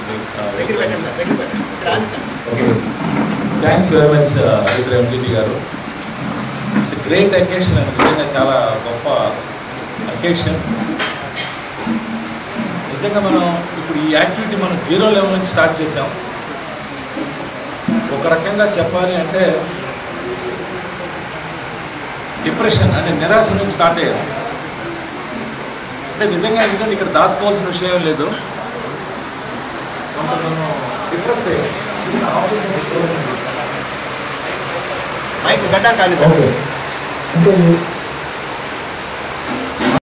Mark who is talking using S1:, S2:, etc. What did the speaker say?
S1: దగ్గర పెట్టండి సార్, దగ్గర పెట్టండి ఇక్కడ ఆనించండి.
S2: ఓకే థ్యాంక్స్ వెరీ మచ్ రైతు ఎంపీటీ గారు ఇట్స్ గ్రేట్ అకేషన్ అండి నిజంగా చాలా గొప్ప అకేషన్ నిజంగా మనం ఇప్పుడు ఈ యాక్టివిటీ మనం జీరో లెవెల్ నుంచి స్టార్ట్ చేసాం ఒక రకంగా చెప్పాలి అంటే డిప్రెషన్ అంటే నిరాశ నుంచి స్టార్ట్ అయ్యారు అంటే నిజంగా ఎందుకంటే ఇక్కడ దాచుకోవాల్సిన విషయం ఏం లేదు కొంత మనం డిప్రెస్ అయ్యాం
S1: మైక్ గడ్డ కాదు సార్
S2: ఓకే అంటే